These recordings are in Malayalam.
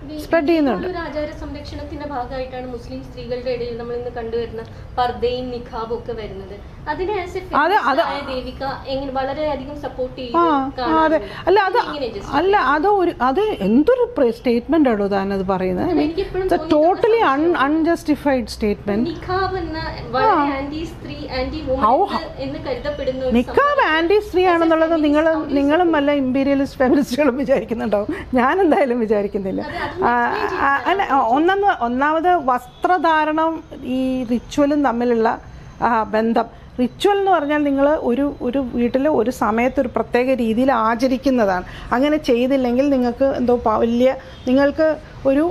സ്പ്രെഡ് ചെയ്യുന്നുണ്ട് ഒരു ആചാര സംരക്ഷണത്തിന്റെ ഭാഗമായിട്ടാണ് മുസ്ലിം സ്ത്രീകളുടെ ഇടയിൽ നമ്മൾ ഇന്ന് കണ്ടുവരുന്ന പർദ്ദയും നിഖാബും ഒക്കെ വരുന്നത് അതിനെ ആസ് എ അത് അത് ദേവിക എങ്ങനെ വളരെയധികം സപ്പോർട്ട് ആ ആ, അതെ അല്ല അത് എങ്ങനെ just അല്ല അത് ഒരു അത് എന്തൊരു സ്റ്റേറ്റ്മെന്റ് ആണോ താനത് പറയുന്നത് എനിക്കെപ്പോഴും ടോട്ടലി അൺ അൺജസ്റ്റിഫൈഡ് സ്റ്റേറ്റ്മെന്റ് നിഖാബ് എന്ന വളരെ ആന്റി സ്ത്രീ ആന്റി വുമൺ എന്ന് കരുതപ്പെടുന്ന ഒരു നിക്കാബ് ആന്റി സ്ത്രീ ആണെന്നുള്ളത് നിങ്ങൾ നിങ്ങളും വല്ല ഇമ്പീരിയലിസ്റ്റ് ഫെമിനിസ്റ്റുകളും വിചാരിക്കുന്നുണ്ടാവും ഞാൻ എന്തായാലും വിചാരിക്കുന്നില്ല ആ, ആ, അല്ല ഒന്നെന്ന് ഒന്നാമത് വസ്ത്രധാരണം ഈ റിച്വലും തമ്മിലുള്ള ആ, ബന്ധം റിച്വൽ എന്ന് പറഞ്ഞാൽ നിങ്ങൾ ഒരു ഒരു വീട്ടിൽ ഒരു സമയത്ത് ഒരു പ്രത്യേക രീതിയിൽ ആചരിക്കുന്നതാണ് അങ്ങനെ ചെയ്തില്ലെങ്കിൽ നിങ്ങൾക്ക് എന്തോ പ- വലിയ നിങ്ങൾക്ക് ഒരു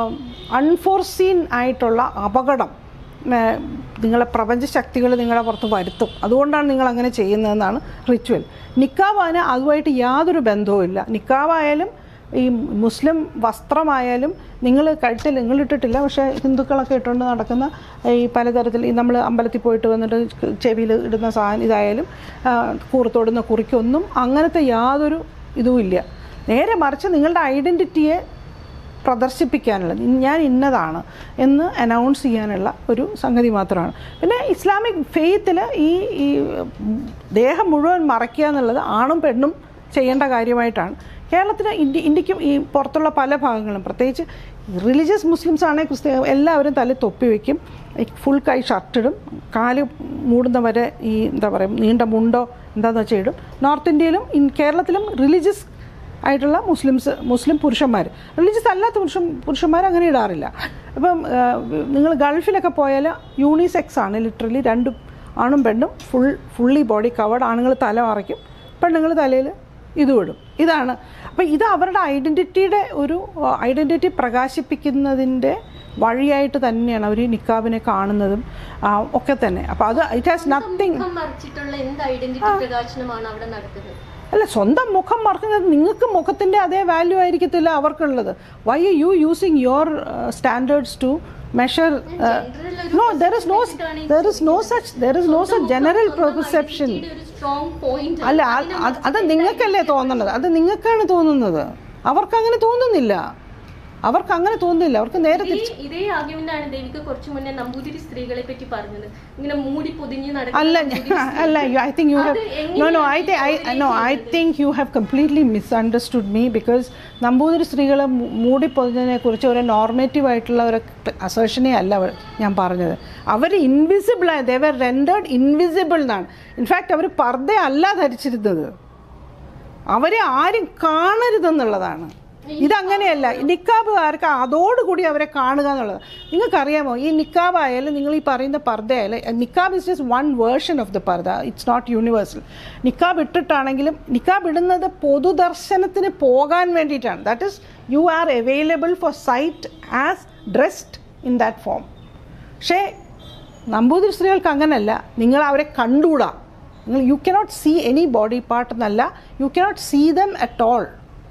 അൺഫോർസീൻ ആയിട്ടുള്ള അപകടം ഏഹ് നിങ്ങളെ പ്രപഞ്ച ശക്തികൾ നിങ്ങളെ പുറത്ത് വരുത്തും അതുകൊണ്ടാണ് നിങ്ങൾ അങ്ങനെ ചെയ്യുന്നതെന്നാണ് റിച്വൽ നിക്കാബാന് അതുമായിട്ട് യാതൊരു ബന്ധവുമില്ല നിക്കാബായാലും ഈ മുസ്ലിം വസ്ത്രമായാലും നിങ്ങൾ കഴുത്തിൽ നിങ്ങൾ ഇട്ടിട്ടില്ല പക്ഷേ ഹിന്ദുക്കളൊക്കെ ഇട്ടുകൊണ്ട് നടക്കുന്ന ഈ പലതരത്തിൽ ഈ നമ്മൾ അമ്പലത്തിൽ പോയിട്ട് വന്നിട്ട് ചെവിയിൽ ഇടുന്ന സാധനം ഇതായാലും ആ, കൂറത്തോടുന്ന കുറിക്കൊന്നും അങ്ങനത്തെ യാതൊരു ഇതുമില്ല നേരെ മറിച്ച് നിങ്ങളുടെ ഐഡൻറ്റിറ്റിയെ പ്രദർശിപ്പിക്കാനുള്ളത് ഞാൻ ഇന്നതാണ് എന്ന് അനൗൺസ് ചെയ്യാനുള്ള ഒരു സംഗതി മാത്രമാണ് പിന്നെ ഇസ്ലാമിക് ഫെയ്ത്തിൽ ഈ ഈ ദേഹം മുഴുവൻ മറയ്ക്കുക എന്നുള്ളത് ആണും പെണ്ണും ചെയ്യേണ്ട കാര്യമായിട്ടാണ് കേരളത്തിന് ഇന്ത്യ ഇന്ത്യക്കും ഈ പുറത്തുള്ള പല ഭാഗങ്ങളും പ്രത്യേകിച്ച് റിലീജിയസ് മുസ്ലിംസ് ആണെങ്കിൽ ക്രിസ്ത്യ എല്ലാവരും തല തൊപ്പി വയ്ക്കും ഫുൾ കൈ ഷർട്ടിടും കാല് മൂടുന്നവരെ ഈ എന്താ പറയുക നീണ്ട മുണ്ടോ എന്താണെന്ന് വെച്ചാൽ ഇടും നോർത്ത് ഇന്ത്യയിലും ഇൻ കേരളത്തിലും റിലീജിയസ് ആയിട്ടുള്ള മുസ്ലിംസ് മുസ്ലിം പുരുഷന്മാർ റിലീജിയസ് അല്ലാത്ത പുരുഷ പുരുഷന്മാർ അങ്ങനെ ഇടാറില്ല അപ്പം നിങ്ങൾ ഗൾഫിലൊക്കെ പോയാൽ യൂണിസെക്സ് ആണ് ലിറ്ററലി രണ്ടും ആണും പെണ്ണും ഫുൾ ഫുള്ളി ബോഡി കവേർഡ് ആണുങ്ങൾ തല മറയ്ക്കും പെണ്ണുങ്ങൾ തലയിൽ ഇതും ഇടും ഇതാണ് അപ്പം ഇത് അവരുടെ ഐഡൻറ്റിറ്റിയുടെ ഒരു ഐഡൻറ്റിറ്റി പ്രകാശിപ്പിക്കുന്നതിൻ്റെ വഴിയായിട്ട് തന്നെയാണ് അവർ നിക്കാബിനെ കാണുന്നതും ആ, ഒക്കെ തന്നെ അപ്പോൾ അത് ഇറ്റ് ഹാസ് നത്തിങ് മുഖം മറിച്ചിട്ടുള്ള എന്ത് ഐഡന്റിറ്റി പ്രകാശനമാണ് അവിടെ നടക്കുന്നത് അല്ല സ്വന്തം മുഖം മറക്കുന്നത് നിങ്ങൾക്ക് മുഖത്തിൻ്റെ അതേ വാല്യൂ ആയിരിക്കത്തില്ല അവർക്കുള്ളത് why are you using your standards to measure no there is no there is no such there is no such general perception ഒരു സ്ട്രോങ് പോയിന്റ് അല്ല അത് അത് അത് നിങ്ങൾക്കല്ലേ തോന്നുന്നത് അത് നിങ്ങൾക്കാണ് തോന്നുന്നത് അവർക്ക് അങ്ങനെ തോന്നുന്നില്ല അവർക്ക് അങ്ങനെ തോന്നുന്നില്ല അവർക്ക് നേരെ ഇതേ ഇതേ ആർഗ്യുമെന്റ് ആണ് ദേവിക കുറച്ചു മുന്നേ നമ്പൂതിരി സ്ത്രീകളെ പറ്റി പറഞ്ഞത് ഇങ്ങനെ മൂടി പൊതിഞ്ഞ് അല്ല നടക്കുന്ന അല്ല ഐ തിങ്ക് യു ഹാവ് അത് no no I I no I think you have completely misunderstood me because Namboothiri സ്ത്രീകളെ മൂ- മൂടിപ്പൊതിഞ്ഞതിനെ കുറിച്ച് ഒരു നോർമേറ്റീവ് ആയിട്ടുള്ള ഒരു അസേഷനെ അല്ല അവർ ഞാൻ പറഞ്ഞത് അവർ ഇൻവിസിബിൾ ആയി ദേവർ റെൻഡേർഡ് ഇൻവിസിബിൾ എന്നാണ് ഇൻഫാക്റ്റ് അവർ പർദ്ദ അല്ല ധരിച്ചിരുന്നത് അവരെ ആരും കാണരുതെന്നുള്ളതാണ് ഇതങ്ങനെയല്ല നിക്കാബുകാർക്ക് അതോടുകൂടി അവരെ കാണുക എന്നുള്ളത് നിങ്ങൾക്കറിയാമോ ഈ നിക്കാബ് ആയാലും നിങ്ങൾ ഈ പറയുന്ന പർദ്ദ ആയാലും നിക്കാബ് is just one version of the പർദ്ദ ഇറ്റ്സ് നോട്ട് യൂണിവേഴ്സൽ നിക്കാബ് ഇട്ടിട്ടാണെങ്കിലും നിക്കാബ് ഇടുന്നത് പൊതുദർശനത്തിന് പോകാൻ വേണ്ടിയിട്ടാണ് that is you are available for sight as dressed in that form പക്ഷേ നമ്പൂതിരി സ്ത്രീകൾക്ക് അങ്ങനല്ല നിങ്ങൾ അവരെ കണ്ടുകൂടാ നിങ്ങൾ you cannot see any body part എന്നല്ല you cannot see them at all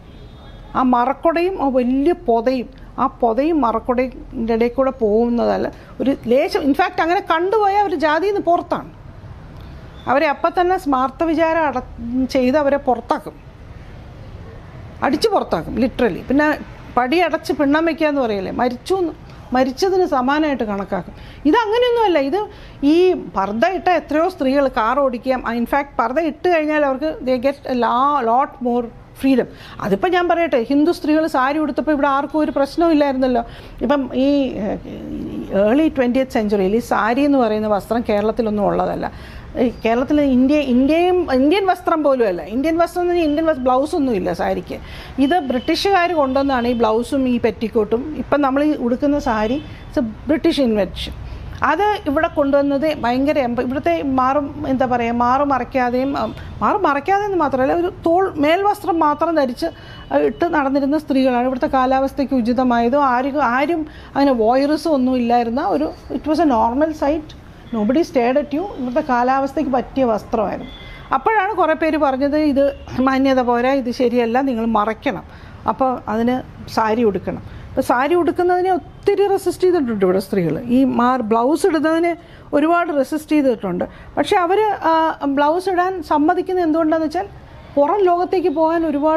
ആ മറക്കുടയും ആ വലിയ പൊതയും ആ പൊതയും മറക്കുടയും ഇടയിൽ കൂടെ പോകുന്നതല്ല ഒരു ലേശം ഇൻഫാക്റ്റ് അങ്ങനെ കണ്ടുപോയാൽ അവർ ജാതിയിൽ നിന്ന് പുറത്താണ് അവരെ അപ്പം തന്നെ സ്മാർത്ഥ വിചാരം അട ചെയ്ത് അവരെ പുറത്താക്കും അടിച്ച് പുറത്താക്കും ലിറ്ററലി പിന്നെ പടി അടച്ച് പിണ്ണം വയ്ക്കുക എന്ന് പറയില്ലേ മരിച്ചു എന്ന് മരിച്ചതിന് സമാനമായിട്ട് കണക്കാക്കും ഇത് അങ്ങനെയൊന്നുമല്ല ഇത് ഈ പർദ്ദ ഇട്ട എത്രയോ സ്ത്രീകൾ കാർ ഓടിക്കാം ഇൻഫാക്ട് പർദ്ദ ഇട്ട് കഴിഞ്ഞാൽ അവർക്ക് ദേ ഗെറ്റ് ലാ ലോട്ട് മോർ ഫ്രീഡം അതിപ്പോൾ ഞാൻ പറയട്ടെ ഹിന്ദു സ്ത്രീകൾ സാരി ഉടുത്തപ്പോൾ ഇവിടെ ആർക്കും ഒരു പ്രശ്നവും ഇല്ലായിരുന്നല്ലോ ഇപ്പം ഈ ഏർലി ട്വൻറ്റിയത്ത് സെഞ്ചുറിയിൽ ഈ സാരി എന്ന് പറയുന്ന വസ്ത്രം കേരളത്തിലൊന്നും ഉള്ളതല്ല ഈ കേരളത്തിൽ ഇന്ത്യ ഇന്ത്യയും ഇന്ത്യൻ വസ്ത്രം പോലും അല്ല ഇന്ത്യൻ വസ്ത്രം എന്ന് പറഞ്ഞാൽ ഇന്ത്യൻ വസ്ത്രം ബ്ലൗസ് ഒന്നും ഇല്ല സാരിക്ക് ഇത് ബ്രിട്ടീഷുകാർ കൊണ്ടുവന്നാണ് ഈ ബ്ലൗസും ഈ പെറ്റിക്കോട്ടും ഇപ്പം നമ്മൾ ഈ ഉടുക്കുന്ന sari it's a British invention അത് ഇവിടെ കൊണ്ടുവന്നത് ഭയങ്കര എംപ ഇവിടുത്തെ മാറും എന്താ പറയുക മാറു മറയ്ക്കാതെയും ഉം, മാറു മറയ്ക്കാതെ എന്ന് മാത്രമല്ല ഒരു തോൾ മേൽവസ്ത്രം മാത്രം ധരിച്ച് അഹ് ഇട്ട് നടന്നിരുന്ന സ്ത്രീകളാണ് ഇവിടുത്തെ കാലാവസ്ഥയ്ക്ക് ഉചിതമായതും ആരും ആരും അങ്ങനെ വോയറസും ഒന്നും ഇല്ലായിരുന്ന ഒരു it was a normal sight nobody stared at you ഇവിടുത്തെ കാലാവസ്ഥയ്ക്ക് പറ്റിയ വസ്ത്രമായിരുന്നു അപ്പോഴാണ് കുറേ പേര് പറഞ്ഞത് ഇത് മാന്യത പോരാ ഇത് ശരിയല്ല നിങ്ങൾ മറയ്ക്കണം അപ്പോൾ അതിന് സാരി ഉടുക്കണം അപ്പോൾ സാരി ഉടുക്കുന്നതിനെ ഒത്തിരി റെസിസ്റ്റ് ചെയ്തിട്ടുണ്ട് ഇവിടെ സ്ത്രീകൾ ഈ മാർ ബ്ലൗസ് ഇടുന്നതിന് ഒരുപാട് റെസിസ്റ്റ് ചെയ്തിട്ടുണ്ട് പക്ഷേ അവർ ബ്ലൗസ് ഇടാൻ സമ്മതിക്കുന്നത് എന്തുകൊണ്ടാണെന്ന് വെച്ചാൽ പുറം ലോകത്തേക്ക് പോകാൻ ഒരുപാട്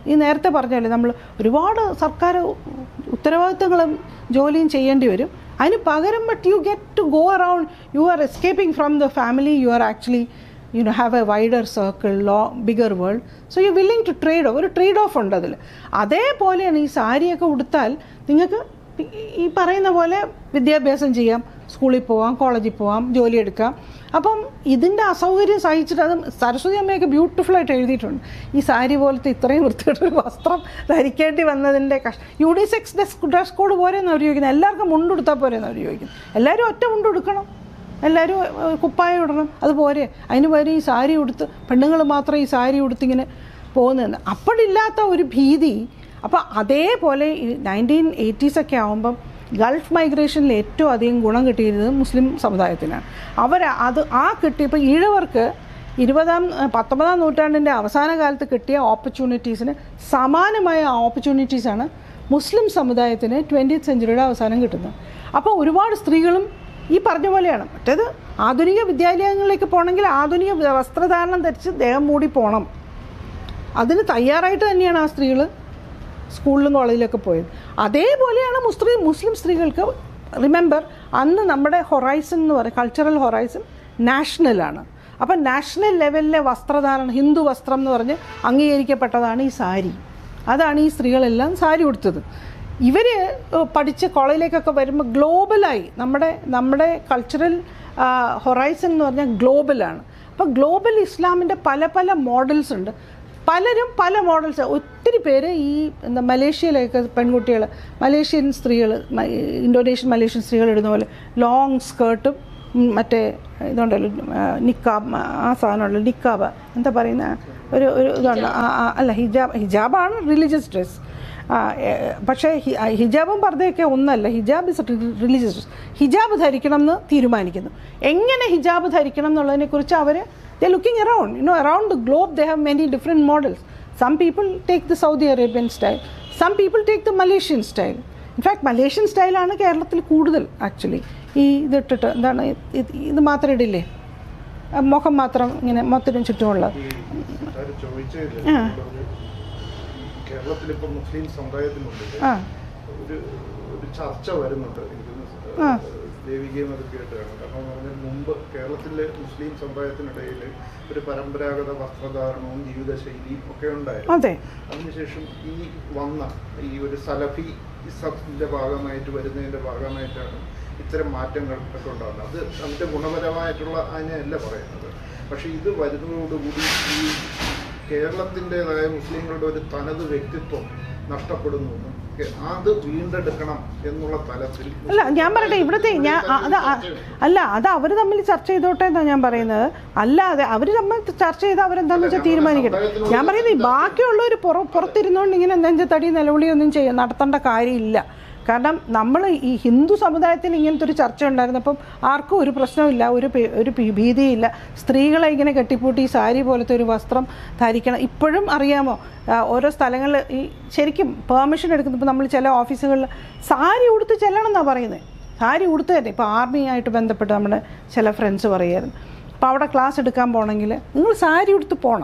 ഈ നേരത്തെ പറഞ്ഞല്ലേ നമ്മൾ ഒരുപാട് സർക്കാർ ഉത്തരവാദിത്തങ്ങളും ജോലിയും ചെയ്യേണ്ടി വരും അതിന് പകരം but you get to go around you are escaping from the family you are actually you know have a wider circle ലോ bigger world so you willing to trade off ഒരു ട്രേഡ് ഓഫ് ഉണ്ട് അതിൽ അതേപോലെയാണ് ഈ സാരിയൊക്കെ ഉടുത്താൽ നിങ്ങൾക്ക് ഈ പറയുന്ന പോലെ വിദ്യാഭ്യാസം ചെയ്യാം സ്കൂളിൽ പോവാം കോളേജിൽ പോവാം ജോലി എടുക്കാം അപ്പം ഇതിൻ്റെ അസൗകര്യം സഹിച്ചിട്ട് അത് സരസ്വതി അമ്മയൊക്കെ ബ്യൂട്ടിഫുള്ളായിട്ട് എഴുതിയിട്ടുണ്ട് ഈ സാരി പോലത്തെ ഇത്രയും വൃത്തിയുടെ ഒരു വസ്ത്രം ധരിക്കേണ്ടി വന്നതിൻ്റെ കഷ യൂണിസെക്സ് ഡ്രസ് ഡ്രസ് കോഡ് പോരെയെന്ന് അവർ ചോദിക്കുന്നത് എല്ലാവർക്കും മുണ്ടെടുത്താൽ പോരെയെന്ന് അവർ ചോദിക്കുന്നത് എല്ലാവരും ഒറ്റ മുണ്ടെടുക്കണം എല്ലാവരും ഏഹ്, കുപ്പായം ഇടണം അതുപോരെ അതിന് പകരം ഈ സാരി ഉടുത്ത് പെണ്ണുങ്ങൾ മാത്രം ഈ സാരി ഉടുത്തിങ്ങനെ പോകുന്നതെന്ന് അപ്പോഴില്ലാത്ത ഒരു ഭീതി അപ്പോൾ അതേപോലെ നയൻറ്റീൻ എയ്റ്റീസൊക്കെ ആകുമ്പം ഗൾഫ് മൈഗ്രേഷനിൽ ഏറ്റവും അധികം ഗുണം കിട്ടിയിരുന്നത് മുസ്ലിം സമുദായത്തിനാണ് അവർ അത് ആ കിട്ടിയപ്പോൾ ഈഴവർക്ക് ഇരുപതാം പത്തൊമ്പതാം നൂറ്റാണ്ടിൻ്റെ അവസാന കാലത്ത് കിട്ടിയ ഓപ്പർച്യൂണിറ്റീസിന് സമാനമായ ഓപ്പർച്യൂണിറ്റീസാണ് മുസ്ലിം സമുദായത്തിന് ട്വൻറ്റീത്ത് സെഞ്ചുറിയുടെ അവസാനം കിട്ടുന്നത് അപ്പോൾ ഒരുപാട് സ്ത്രീകളും ഈ പറഞ്ഞ പോലെയാണ് മറ്റേത് ആധുനിക വിദ്യാലയങ്ങളിലേക്ക് പോകണമെങ്കിൽ ആധുനിക വസ്ത്രധാരണം ധരിച്ച് ദേഹം മൂടി പോകണം അതിന് തയ്യാറായിട്ട് തന്നെയാണ് ആ സ്ത്രീകൾ സ്കൂളിലും കോളേജിലൊക്കെ പോയത് അതേപോലെയാണ് മുസ്ലിം മുസ്ലിം സ്ത്രീകൾക്ക് റിമെമ്പർ അന്ന് നമ്മുടെ ഹൊറൈസൺ എന്ന് പറയും കൾച്ചറൽ ഹൊറൈസൺ നാഷണലാണ് അപ്പം നാഷണൽ ലെവലിലെ വസ്ത്രധാരണം ഹിന്ദു വസ്ത്രം എന്ന് പറഞ്ഞ് അംഗീകരിക്കപ്പെട്ടതാണ് ഈ സാരി അതാണ് ഈ സ്ത്രീകളെല്ലാം സാരി ഉടുത്തത് ഇവർ പഠിച്ച് കോളേജിലേക്കൊക്കെ വരുമ്പോൾ ഗ്ലോബലായി നമ്മുടെ നമ്മുടെ കൾച്ചറൽ ഹൊറൈസൺ എന്ന് പറഞ്ഞാൽ ഗ്ലോബലാണ് അപ്പോൾ ഗ്ലോബൽ ഇസ്ലാമിൻ്റെ പല പല മോഡൽസ് ഉണ്ട് പലരും പല മോഡൽസ് ഒത്തിരി പേര് ഈ എന്താ മലേഷ്യയിലൊക്കെ പെൺകുട്ടികൾ മലേഷ്യൻ സ്ത്രീകൾ ഇന്തോനേഷ്യൻ മലേഷ്യൻ സ്ത്രീകൾ ഇടുന്ന പോലെ ലോങ് സ്കേർട്ടും ഉം, മറ്റേ ഇതുണ്ടല്ലോ ആ, നിക്കാബ് ആ സാധനമുണ്ടല്ലോ നിക്കാബ് എന്താ പറയുന്ന ഒരു ഒരു ഇതുണ്ട് ആ, ആ, അല്ല ഹിജാബ് ഹിജാബാണ് റിലീജിയസ് ഡ്രസ് പക്ഷേ ഹി- ആ, ഹിജാബും പർദ്ദയൊക്കെ ഒന്നല്ല ഹിജാബ് ഇസ് റിലീജിയസ് ഡ്രസ് ഹിജാബ് ധരിക്കണം എന്ന് തീരുമാനിക്കുന്നു എങ്ങനെ ഹിജാബ് ധരിക്കണം എന്നുള്ളതിനെക്കുറിച്ച് അവർ the looking around you know around the globe they have many different models some people take the Saudi Arabian style some people take the Malaysian style in fact Malaysian സ്റ്റൈലാണ് കേരളത്തിൽ കൂടുതൽ ആക്ച്വലി ഈ ഇതിട്ടിട്ട് എന്താണ് ഇത് ഇത് മാത്രം ഇടില്ലേ ആ, മുഖം മാത്രം ഇങ്ങനെ മൊത്തത്തിനും ചുറ്റുമുള്ളത് ആര് ചോദിച്ചതില് ആ. കേരളത്തിൽ ഇപ്പൊ മുസ്ലിം സമുദായത്തിനുള്ളിൽ ആ ഒരു ഒരു ചർച്ച വരുന്നുണ്ട് എനിക്ക് ആ. ദേവികയും അത് കേട്ട് കാണും കാരണം എന്ന് പറഞ്ഞാൽ മുമ്പ് കേരളത്തിലെ മുസ്ലിം സമുദായത്തിനിടയിൽ ഒരു പരമ്പരാഗത വസ്ത്രധാരണവും ജീവിതശൈലിയും ഒക്കെ ഉണ്ടായിരുന്നു അതെ അതിനുശേഷം ഈ വന്ന ഈ ഒരു സലഫി ഇസത്തിന്റെ ഭാഗമായിട്ട് വരുന്നതിന്റെ ഭാഗമായിട്ടാണ് ഇത്തരം മാറ്റങ്ങൾ ഒക്കെ ഉണ്ടാകുന്നത് അത് അതിന്റെ ഗുണപരമായിട്ടുള്ള അതിനെയല്ല പറയുന്നത് പക്ഷെ ഇത് വരുന്നതോടുകൂടി ഈ കേരളത്തിൻ്റെതായ മുസ്ലിങ്ങളുടെ ഒരു തനത് വ്യക്തിത്വം നഷ്ടപ്പെടുന്നു എന്നും ഒക്കെ അത് വീണ്ടെടുക്കണം എന്നുള്ള തലത്തിൽ അല്ല ഞാൻ പറയട്ടെ ഇവിടുത്തെ ഞാൻ അ- അത് അ- അല്ല അത് അവർ തമ്മിൽ ചർച്ച ചെയ്തോട്ടെ എന്നാണ് ഞാൻ പറയുന്നത് അല്ലാതെ അവർ തമ്മിൽ ചർച്ച ചെയ്ത് അവരെന്താന്ന് വെച്ചാൽ തീരുമാനിക്കട്ടെ ഞാൻ പറയുന്നത് ഈ ബാക്കിയുള്ളവർ പുറ പുറത്തിരുന്നുകൊണ്ട് ഇങ്ങനെ നെഞ്ചത്തടി നിലവിളിയൊന്നും ചെയ്യ നടത്തേണ്ട കാര്യമില്ല കാരണം നമ്മൾ ഈ ഹിന്ദു സമുദായത്തിൽ ഇങ്ങനത്തെ ഒരു ചർച്ച ഉണ്ടായിരുന്നപ്പം ആർക്കും ഒരു പ്രശ്നമില്ല ഒരു പേ- ഒരു ഭീ- ഭീതിയില്ല സ്ത്രീകളെ ഇങ്ങനെ കെട്ടിപ്പൂട്ടി ഈ സാരി പോലത്തെ ഒരു വസ്ത്രം ധരിക്കണം ഇപ്പോഴും അറിയാമോ ആ, ഓരോ സ്ഥലങ്ങളിൽ ഈ ശരിക്കും പെർമിഷൻ എടുക്കുന്നപ്പോൾ നമ്മൾ ചില ഓഫീസുകളിൽ സാരി ഉടുത്ത് ചെല്ലണം എന്നാണ് പറയുന്നത് സാരി ഉടുത്ത് തന്നെ ഇപ്പോൾ ആർമിയായിട്ട് ബന്ധപ്പെട്ട് നമ്മുടെ ചില ഫ്രണ്ട്സ് പറയുമായിരുന്നു അപ്പോൾ അവിടെ ക്ലാസ് എടുക്കാൻ പോകണമെങ്കിൽ നിങ്ങൾ സാരി ഉടുത്ത് പോകണം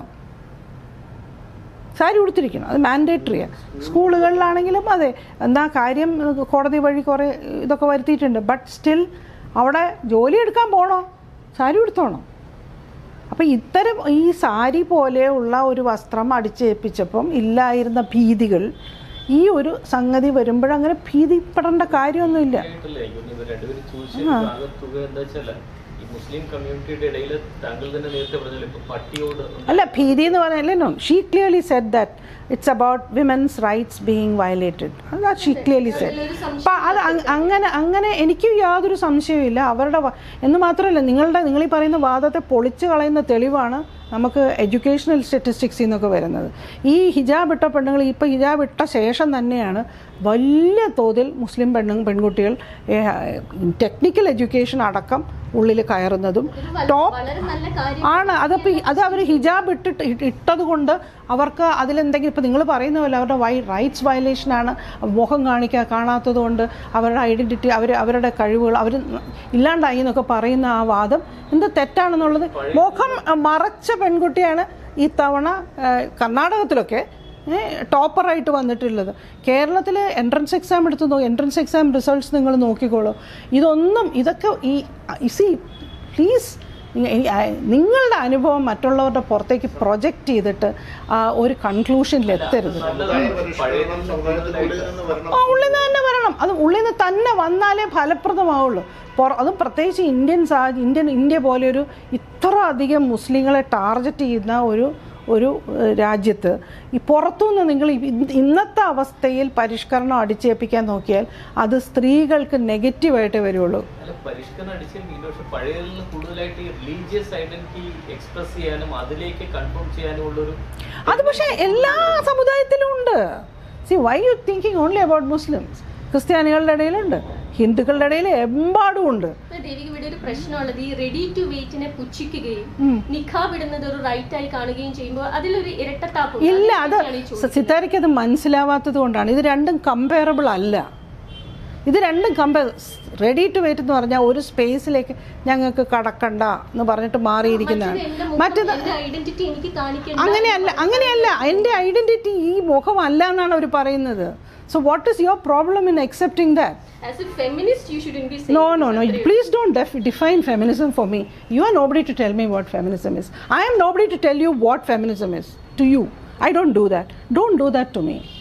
സാരി ഉടുത്തിരിക്കണം അത് മാൻഡേറ്ററിയാണ് സ്കൂളുകളിലാണെങ്കിലും അതെ എന്താ കാര്യം ഇത് കോടതി വഴി കുറേ ഇതൊക്കെ വരുത്തിയിട്ടുണ്ട് ബട്ട് സ്റ്റിൽ അവിടെ ജോലി എടുക്കാൻ പോകണോ സാരി ഉടുത്തോണം അപ്പോൾ ഇത്തരം ഈ സാരി പോലെയുള്ള ഒരു വസ്ത്രം അടിച്ചേൽപ്പിച്ചപ്പം ഇല്ലായിരുന്ന ഭീതികൾ ഈ ഒരു സംഗതി വരുമ്പോഴങ്ങനെ ഭീതിപ്പെടേണ്ട കാര്യമൊന്നുമില്ല ആയിട്ടല്ലേ എനിക്ക് തോന്നുന്നു ഇവർ രണ്ടുപേരും ചോദിച്ച ആകെ തുക എന്താ വെച്ചാൽ ഈ മുസ്ലിം കമ്മ്യൂണിറ്റിയുടെ ഇടയിൽ താങ്കൾ തന്നെ നേരത്തെ പറഞ്ഞല്ലോ ഇപ്പൊ പട്ടിയോട് അല്ല ഭീതി എന്ന് പറഞ്ഞാൽ no she clearly said that it's about women's rights being violated അത് ഷീ ക്ലിയർലി സെറ്റ് അപ്പം അത് അങ്- അങ്ങനെ അങ്ങനെ എനിക്ക് യാതൊരു സംശയവുമില്ല അവരുടെ വ- എന്ന് മാത്രമല്ല നിങ്ങളുടെ നിങ്ങൾ ഈ പറയുന്ന വാദത്തെ പൊളിച്ചു കളയുന്ന തെളിവാണ് നമുക്ക് എഡ്യൂക്കേഷണൽ സ്റ്റാറ്റിസ്റ്റിക്സിൽ നിന്നൊക്കെ വരുന്നത് ഈ ഹിജാബ് ഇട്ട പെണ്ണുങ്ങൾ ഇപ്പോൾ ഹിജാബ് ഇട്ട ശേഷം തന്നെയാണ് വലിയ തോതിൽ മുസ്ലിം പെണ്ണു പെൺകുട്ടികൾ ടെക്നിക്കൽ എഡ്യൂക്കേഷൻ അടക്കം ഉള്ളിൽ കയറുന്നതും അതൊരു വല- ടോപ്പ് വളരെ നല്ല കാര്യം ആണ് അതപ്പോൾ അത് അവർ ഹിജാബ് ഇട്ടിട്ട് ഇ- ഇട്ടത് കൊണ്ട് അവർക്ക് അതിലെന്തെങ്കിലും ഇപ്പോൾ നിങ്ങൾ പറയുന്ന പോലെ അവരുടെ വൈ റൈറ്റ്സ് വയലേഷനാണ് മുഖം കാണിക്കുക കാണാത്തത് കൊണ്ട് അവരുടെ ഐഡൻറ്റിറ്റി അവർ അവരുടെ കഴിവുകൾ അവർ ഇല്ലാണ്ടായി എന്നൊക്കെ പറയുന്ന ആ വാദം എന്ത് തെറ്റാണെന്നുള്ളത് മുഖം അഹ്, മറച്ച പെൺകുട്ടിയാണ് ഈ തവണ അഹ്, കർണാടകത്തിലൊക്കെ ടോപ്പറായിട്ട് വന്നിട്ടുള്ളത് കേരളത്തിൽ എൻട്രൻസ് എക്സാം എടുത്ത് നോ എൻട്രൻസ് എക്സാം റിസൾട്ട്സ് നിങ്ങൾ നോക്കിക്കോളൂ ഇതൊന്നും ഇതൊക്കെ ഈ സി പ്ലീസ് നിങ്ങളുടെ അനുഭവം മറ്റുള്ളവരുടെ പുറത്തേക്ക് പ്രൊജക്റ്റ് ചെയ്തിട്ട് ആ ഒരു കൺക്ലൂഷനിൽ എത്തരുത് സമുദായ പരിഷ്കരണം സമുദായത്തിനുള്ളിൽ നിന്ന് വരണം ആ ഉള്ളിൽ നിന്ന് തന്നെ വരണം അത് ഉള്ളിൽ നിന്ന് തന്നെ വന്നാലേ ഫലപ്രദമാവുള്ളൂ പുറ അതും പ്രത്യേകിച്ച് ഇന്ത്യൻ സാ ഇന്ത്യൻ ഇന്ത്യ പോലെ ഒരു ഇത്ര അധികം മുസ്ലിങ്ങളെ ടാർഗറ്റ് ചെയ്യുന്ന ഒരു ഒരു ഏഹ്, രാജ്യത്ത് ഈ പുറത്തുനിന്ന് നിങ്ങൾ ഇ- ഇ- ഇന്നത്തെ അവസ്ഥയിൽ പരിഷ്കരണം അടിച്ചേൽപ്പിക്കാൻ നോക്കിയാൽ അത് സ്ത്രീകൾക്ക് നെഗറ്റീവായിട്ടേ വരുള്ളൂ അല്ല പരിഷ്കരണം അടിച്ചെങ്കിൽ പക്ഷെ പഴയതിൽ നിന്ന് കൂടുതലായിട്ട് ഈ റിലീജിയസ് ഐഡന്റിറ്റി എക്സ്പ്രസ് ചെയ്യാനും അതിലേക്ക് കൺഫേം ചെയ്യാനും ഉള്ളൊരു അത് പക്ഷേ എല്ലാ സമുദായത്തിലും ഉണ്ട് see why you thinking only about Muslims ക്രിസ്ത്യാനികളുടെ ഇടയിലുണ്ട് ഹിന്ദുക്കളുടെ ഇടയിൽ എമ്പാടും ഉണ്ട് ദേവിക്ക് ഇവിടെ ഒരു പ്രശ്നമുള്ളത് ഈ റെഡി ടു വെയിറ്റിനെ പുച്ഛിക്കുകയും നിഖാബ് ഇടുന്നത് ഒരു റൈറ്റ് ആയി കാണുകയും ചെയ്യുമ്പോൾ അതിലൊരു ഇരട്ടത്താപ്പ് ഇല്ല അത് സിത്താരയ്ക്ക് അത് മനസ്സിലാവാത്തത് കൊണ്ടാണ് ഇത് രണ്ടും കമ്പയറബിൾ അല്ല ഇത് രണ്ടും കമ്പയർ റെഡി ടു വെയിറ്റ് എന്ന് പറഞ്ഞാൽ ഒരു സ്പേസിലേക്ക് ഞങ്ങൾക്ക് കടക്കണ്ട എന്ന് പറഞ്ഞിട്ട് മാറിയിരിക്കുന്നതാണ് മറ്റേത് ഐഡന്റിറ്റി എനിക്ക് കാണിക്കേണ്ട അങ്ങനെയല്ല അങ്ങനെയല്ല എൻ്റെ ഐഡന്റിറ്റി ഈ മുഖമല്ല എന്നാണ് അവർ പറയുന്നത് so what is your problem in accepting that as a feminist you shouldn't be No, no, no. Please don't def- define feminism for me. You are nobody to tell me what feminism is. I am nobody to tell you what feminism is to you. I don't do that. Don't do that to me.